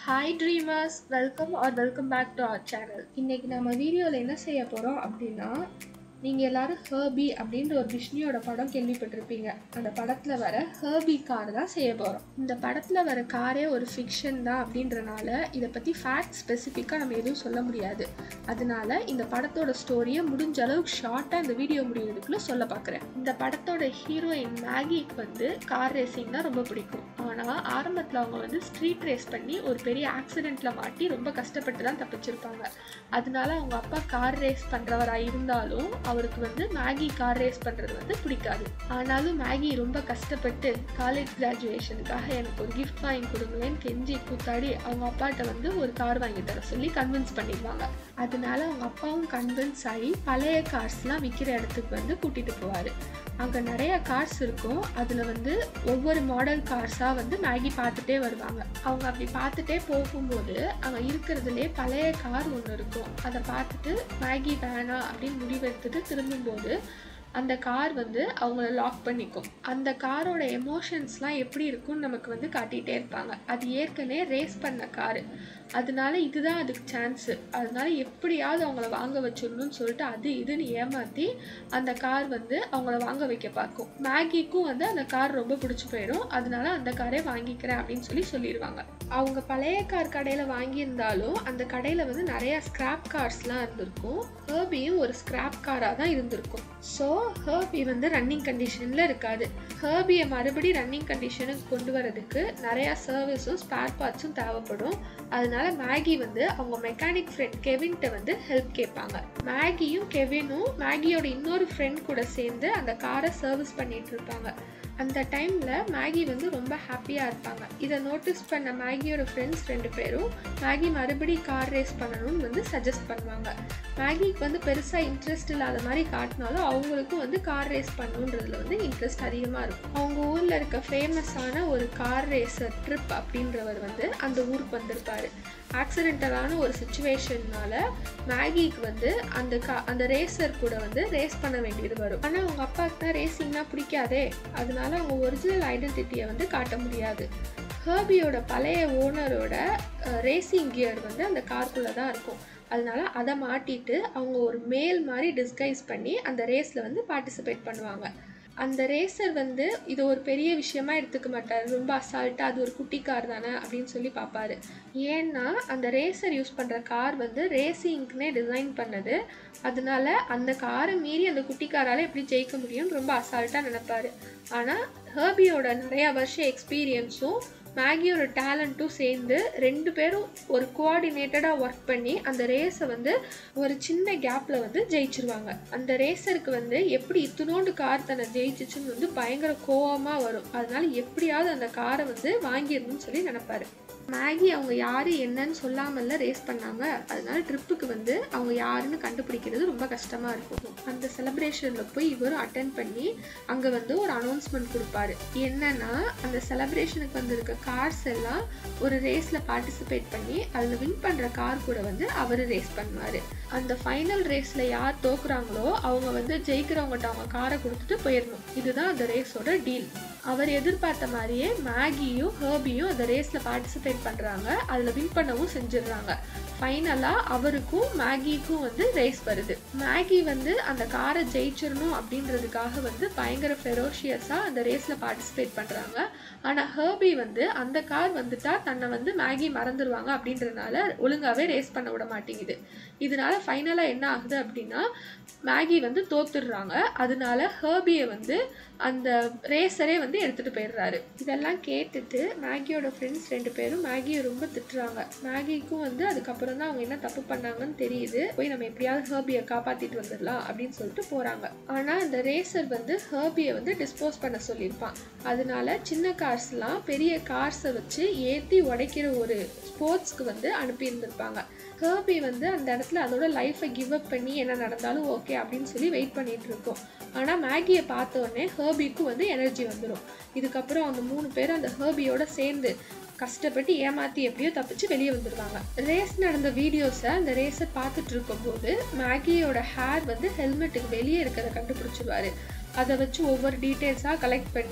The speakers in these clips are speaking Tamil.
hi dreamers welcome are welcome back to our channel இன்னைக்கு நம்ம வீடியோவில் என்ன செய்ய போகிறோம் அப்படின்னா நீங்கள் எல்லாரும் ஹர்பி அப்படின்ற ஒரு விஷ்ணுவோட படம் கேள்விப்பட்டிருப்பீங்க அந்த படத்தில் வர ஹர்பி கார் தான் செய்ய போகிறோம் இந்த படத்தில் வர காரே ஒரு ஃபிக்ஷன் தான் அப்படின்றனால இதை பற்றி ஃபேக்ட் ஸ்பெசிஃபிக்காக நம்ம எதுவும் சொல்ல முடியாது அதனால இந்த படத்தோட ஸ்டோரியை முடிஞ்ச அளவுக்கு ஷார்ட்டாக இந்த வீடியோ முடியறதுக்குள்ள சொல்ல பார்க்குறேன் இந்த படத்தோட ஹீரோயின் மேகிக்கு வந்து கார் ரேசிங் தான் ரொம்ப பிடிக்கும் ஆனால் ஆரம்பத்தில் அவங்க வந்து ஸ்ட்ரீட் ரேஸ் பண்ணி ஒரு பெரிய ஆக்சிடெண்ட்டில் மாட்டி ரொம்ப கஷ்டப்பட்டு தான் தப்பிச்சிருப்பாங்க அதனால அவங்க அப்பா கார் ரேஸ் பண்ணுறவராக இருந்தாலும் அவருக்கு வந்து மேகி கார் ரேஸ் பண்ணுறது வந்து பிடிக்காது ஆனாலும் மேகி ரொம்ப கஷ்டப்பட்டு காலேஜ் கிராஜுவேஷனுக்காக எனக்கு ஒரு கிஃப்ட் வாங்கி கொடுங்களேன்னு கெஞ்சி கூத்தாடி அவங்க அப்பாட்ட வந்து ஒரு கார் வாங்கி தர சொல்லி கன்வின்ஸ் பண்ணிடுவாங்க அதனால அவங்க அப்பாவும் கன்வின்ஸ் ஆகி பழைய கார்ஸ்லாம் விற்கிற இடத்துக்கு வந்து கூட்டிகிட்டு போவார் அங்கே நிறைய கார்ஸ் இருக்கும் அதில் வந்து ஒவ்வொரு மாடல் கார்ஸாக வந்து மேகி பார்த்துட்டே வருவாங்க அவங்க அப்படி பார்த்துட்டே போகும்போது அங்கே இருக்கிறதுலே பழைய கார் ஒன்று இருக்கும் அதை பார்த்துட்டு மேகி வேணாம் அப்படின்னு முடிவெடுத்துட்டு திரும்பும்போது அந்த கார் வந்து அவங்கள லாக் பண்ணிக்கும் அந்த காரோட எமோஷன்ஸ்லாம் எப்படி இருக்கும்னு நமக்கு வந்து காட்டிகிட்டே இருப்பாங்க அது ஏற்கனவே ரேஸ் பண்ண காரு அதனால இதுதான் அதுக்கு சான்ஸு அதனால எப்படியாவது அவங்கள வாங்க வச்சிடணும்னு சொல்லிட்டு அது இதுன்னு ஏமாற்றி அந்த கார் வந்து அவங்கள வாங்க வைக்க பார்க்கும் மேகிக்கும் வந்து அந்த கார் ரொம்ப பிடிச்சி போயிடும் அதனால அந்த காரே வாங்கிக்கிறேன் அப்படின்னு சொல்லி சொல்லிடுவாங்க அவங்க பழைய கார் கடையில் வாங்கியிருந்தாலும் அந்த கடையில் வந்து நிறையா ஸ்கிராப் கார்ஸ்லாம் இருந்திருக்கும் ஹர்பியும் ஒரு ஸ்கிராப் காராக தான் இருந்திருக்கும் ஸோ ஹர்பி வந்து ரன்னிங் கண்டிஷனில் இருக்காது ஹர்பியை மறுபடி ரன்னிங் கண்டிஷனுக்கு கொண்டு வரதுக்கு நிறையா சர்வீஸும் ஸ்பேர் பார்ட்ஸும் தேவைப்படும் அதனால மேகி வந்து அவங்க மெக்கானிக் ஃப்ரெண்ட் கெவின்கிட்ட வந்து ஹெல்ப் கேட்பாங்க மேகியும் கெவினும் மேகியோட இன்னொரு ஃப்ரெண்ட் கூட சேர்ந்து அந்த காரை சர்வீஸ் பண்ணிட்டு இருப்பாங்க அந்த டைமில் மேகி வந்து ரொம்ப ஹாப்பியாக இருப்பாங்க இதை நோட்டீஸ் பண்ண மேகியோட ஃப்ரெண்ட்ஸ் ரெண்டு பேரும் மேகி மறுபடி கார் ரேஸ் பண்ணணும்னு வந்து சஜஸ்ட் பண்ணுவாங்க மேகிக்கு வந்து பெருசாக இன்ட்ரெஸ்ட் இல்லாத மாதிரி காட்டினாலும் அவங்களுக்கும் வந்து கார் ரேஸ் பண்ணணுன்றதுல வந்து இன்ட்ரெஸ்ட் அதிகமாக இருக்கும் அவங்க ஊரில் இருக்க ஃபேமஸான ஒரு கார் ரேசர் ட்ரிப் அப்படின்றவர் வந்து அந்த ஊருக்கு வந்திருப்பாரு ஆக்சிடென்டலான ஒரு சுச்சுவேஷன்னால மேகிக்கு வந்து அந்த கா அந்த ரேசர் கூட வந்து ரேஸ் பண்ண வேண்டியது வரும் ஆனால் அவங்க அப்பாவுக்கு தான் ரேசிங்னா பிடிக்காதே அதனால அவங்க ஒரிஜினல் ஐடென்டிட்டியை வந்து காட்ட முடியாது ஹர்பியோட பழைய ஓனரோட ரேசிங் கியர் வந்து அந்த கார்க்குள்ளே தான் இருக்கும் அதனால அதை மாட்டிட்டு அவங்க ஒரு மேல் மாதிரி டிஸ்கைஸ் பண்ணி அந்த ரேஸில் வந்து பார்ட்டிசிபேட் பண்ணுவாங்க அந்த ரேசர் வந்து இது ஒரு பெரிய விஷயமா எடுத்துக்க மாட்டார் ரொம்ப அசால்ட்டாக அது ஒரு குட்டி கார் தானே அப்படின்னு சொல்லி பார்ப்பாரு ஏன்னா அந்த ரேசர் யூஸ் பண்ணுற கார் வந்து ரேசிங்க்குனே டிசைன் பண்ணது அதனால அந்த காரை மீறி அந்த குட்டி காரால் எப்படி ஜெயிக்க முடியும்னு ரொம்ப அசால்ட்டாக நினைப்பாரு ஆனால் ஹர்பியோட நிறையா வருஷம் எக்ஸ்பீரியன்ஸும் மேகியோட டேலண்ட்டும் சேர்ந்து ரெண்டு பேரும் ஒரு கோஆர்டினேட்டடாக ஒர்க் பண்ணி அந்த ரேஸை வந்து ஒரு சின்ன கேப்பில் வந்து ஜெயிச்சிருவாங்க அந்த ரேசருக்கு வந்து எப்படி இத்தினோண்டு கார் தன்னை ஜெயிச்சிச்சுன்னு வந்து பயங்கர கோவமாக வரும் அதனால எப்படியாவது அந்த காரை வந்து வாங்கிடணும்னு சொல்லி நினைப்பாரு மேகி அவங்க யார் என்னன்னு சொல்லாமல்ல ரேஸ் பண்ணாங்க அதனால ட்ரிப்புக்கு வந்து அவங்க யாருன்னு கண்டுபிடிக்கிறது ரொம்ப கஷ்டமாக இருக்கும் அந்த செலப்ரேஷனில் போய் இவரும் அட்டன் பண்ணி அங்கே வந்து ஒரு அனௌன்ஸ்மெண்ட் கொடுப்பாரு என்னன்னா அந்த செலப்ரேஷனுக்கு வந்திருக்க கார்ஸ் எல்லாம் ஒரு ரேஸில் பார்ட்டிசிபேட் பண்ணி அதில் வின் பண்ணுற கார் கூட வந்து அவர் ரேஸ் பண்ணுவார் அந்த ஃபைனல் ரேஸில் யார் தோக்குறாங்களோ அவங்க வந்து ஜெயிக்கிறவங்ககிட்ட அவங்க காரை கொடுத்துட்டு போயிடணும் இதுதான் அந்த ரேஸோட டீல் அவர் எதிர்பார்த்த மாதிரியே மேகியும் ஹர்பியும் அந்த ரேஸில் பார்ட்டிசிபேட் பண்ணுறாங்க அதில் வின் பண்ணவும் செஞ்சிடுறாங்க ஃபைனலாக அவருக்கும் மேகிக்கும் வந்து ரேஸ் வருது மேகி வந்து அந்த காரை ஜெயிச்சிடணும் அப்படின்றதுக்காக வந்து பயங்கர ஃபெரோஷியஸாக அந்த ரேஸில் பார்ட்டிசிபேட் பண்ணுறாங்க ஆனால் ஹர்பி வந்து அந்த கார் வந்துட்டா தன்னை வந்து மேகி மறந்துடுவாங்க அப்படின்றதுனால ஒழுங்காகவே ரேஸ் பண்ண விட மாட்டேங்குது இதனால ஃபைனலாக என்ன ஆகுது அப்படின்னா மேகி வந்து தோத்துடுறாங்க அதனால ஹர்பியை வந்து அந்த ரேசரே வந்து எடுத்துகிட்டு போயிடுறாரு இதெல்லாம் கேட்டுட்டு மேகியோட ஃப்ரெண்ட்ஸ் ரெண்டு பேரும் மேகியை ரொம்ப திட்டுறாங்க மேகிக்கும் வந்து அதுக்கப்புறம் தான் அவங்க என்ன தப்பு பண்ணாங்கன்னு தெரியுது போய் நம்ம எப்படியாவது ஹர்பியை காப்பாற்றிட்டு வந்துடலாம் அப்படின்னு சொல்லிட்டு போகிறாங்க ஆனால் அந்த ரேசர் வந்து ஹர்பியை வந்து டிஸ்போஸ் பண்ண சொல்லியிருப்பான் அதனால சின்ன கார்ஸ்லாம் பெரிய கார்ஸை வச்சு ஏற்றி உடைக்கிற ஒரு ஸ்போர்ட்ஸ்க்கு வந்து அனுப்பியிருந்திருப்பாங்க ஹர்பி வந்து அந்த இடத்துல அதோட லைஃப்பை கிவ் அப் பண்ணி என்ன நடந்தாலும் ஓகே அப்படின்னு சொல்லி வெயிட் பண்ணிட்டு இருக்கோம் ஆனால் மேகியை பார்த்த உடனே ஹர்பிக்கும் வந்து எனர்ஜி வந்துடும் இதுக்கப்புறம் அந்த மூணு பேரும் அந்த ஹர்பியோட சேர்ந்து கஷ்டப்பட்டு ஏமாற்றி எப்படியோ தப்பிச்சு வெளியே வந்துடுவாங்க ரேஸ் நடந்த வீடியோஸை அந்த ரேஸை பார்த்துட்டு இருக்கும்போது மேகியோட ஹேர் வந்து ஹெல்மெட்டுக்கு வெளியே இருக்கிறத கண்டுபிடிச்சிருவாரு அதை வச்சு ஒவ்வொரு டீட்டெயில்ஸாக கலெக்ட் பண்ணி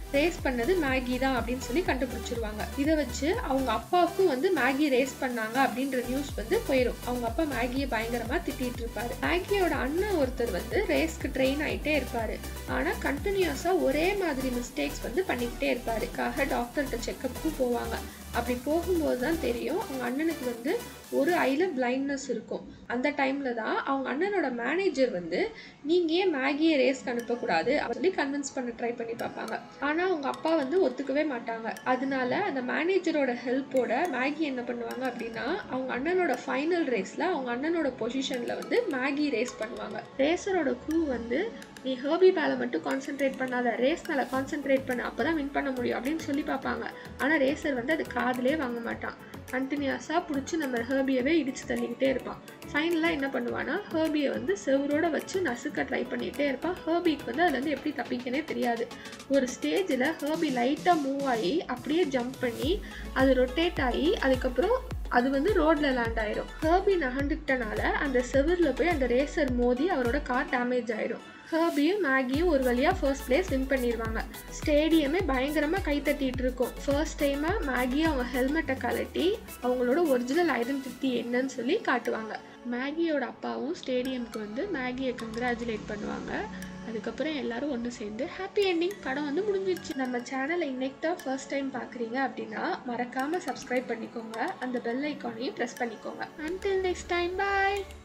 ரேஸ் பண்ணது மேகி தான் அப்படின்னு சொல்லி கண்டுபிடிச்சிருவாங்க இதை வச்சு அவங்க அப்பாவுக்கும் வந்து மேகி ரேஸ் பண்ணாங்க அப்படின்ற நியூஸ் வந்து போயிடும் அவங்க அப்பா மேகியை பயங்கரமா திட்டிட்டு இருப்பாரு மேகியோட அண்ணன் ஒருத்தர் வந்து ரேஸ்க்கு ட்ரெயின் ஆயிட்டே இருப்பாரு ஆனா கண்டினியூஸா ஒரே மாதிரி மிஸ்டேக்ஸ் வந்து பண்ணிக்கிட்டே இருப்பாரு காக டாக்டர்கிட்ட செக்கப்புக்கும் போவாங்க அப்படி போகும்போது தான் தெரியும் அவங்க அண்ணனுக்கு வந்து ஒரு ஐல பிளைண்ட்னஸ் இருக்கும் அந்த டைம்ல தான் அவங்க அண்ணனோட மேனேஜர் வந்து நீங்க ஏன் மேகியை ரேஸ்க்கு அனுப்பக்கூடாது அப்படின்னு சொல்லி கன்வின்ஸ் பண்ண ட்ரை பண்ணி பார்ப்பாங்க ஆனா அவங்க அப்பா வந்து ஒத்துக்கவே மாட்டாங்க அதனால அந்த மேனேஜரோட ஹெல்ப்போட மேகி என்ன பண்ணுவாங்க அப்படின்னா அவங்க அண்ணனோட ஃபைனல் ரேஸ்ல அவங்க அண்ணனோட பொசிஷன்ல வந்து மேகி ரேஸ் பண்ணுவாங்க ரேசரோட க்ரூ வந்து நீ ஹர்பி மேலே மட்டும் கான்சென்ட்ரேட் பண்ணாத ரேஸ் மேலே கான்சென்ட்ரேட் பண்ண அப்போ தான் வின் பண்ண முடியும் அப்படின்னு சொல்லி பார்ப்பாங்க ஆனால் ரேசர் வந்து அது காதிலே வாங்க மாட்டான் கண்டினியூஸாக பிடிச்சி நம்ம ஹர்பியவே இடித்து தள்ளிக்கிட்டே இருப்பான் ஃபைனலாக என்ன பண்ணுவான்னா ஹர்பியை வந்து செவரோட வச்சு நசுக்க ட்ரை பண்ணிகிட்டே இருப்பான் ஹர்பிக்கு வந்து அதுலேருந்து எப்படி தப்பிக்கனே தெரியாது ஒரு ஸ்டேஜில் ஹர்பி லைட்டாக மூவ் ஆகி அப்படியே ஜம்ப் பண்ணி அது ரொட்டேட் ஆகி அதுக்கப்புறம் அது வந்து ரோட்ல லேண்ட் ஆயிரும் ஹர்பி நகண்டுக்கிட்டனால அந்த செவரில் போய் அந்த ரேசர் மோதி அவரோட கார் டேமேஜ் ஆயிரும் ஹர்பியும் மேகியும் ஒரு வழியாக ஃபர்ஸ்ட் பிளேஸ் வின் பண்ணிடுவாங்க ஸ்டேடியமே பயங்கரமாக கை தட்டிட்டு இருக்கும் ஃபர்ஸ்ட் டைமாக மேகி அவங்க ஹெல்மெட்டை கலட்டி அவங்களோட ஒரிஜினல் ஐடென்டிட்டி என்னன்னு சொல்லி காட்டுவாங்க மேகியோட அப்பாவும் ஸ்டேடியம்க்கு வந்து மேகியை கங்க்ராச்சுலேட் பண்ணுவாங்க அதுக்கப்புறம் எல்லாரும் ஒன்று சேர்ந்து ஹாப்பி எண்டிங் படம் வந்து முடிஞ்சிருச்சு நம்ம சேனலை இன்னைக்கு தான் ஃபர்ஸ்ட் டைம் பார்க்குறீங்க அப்படின்னா மறக்காமல் சப்ஸ்கிரைப் பண்ணிக்கோங்க அந்த பெல் ஐக்கானையும் ப்ரெஸ் பண்ணிக்கோங்க அன்டில் நெக்ஸ்ட் டைம் பாய்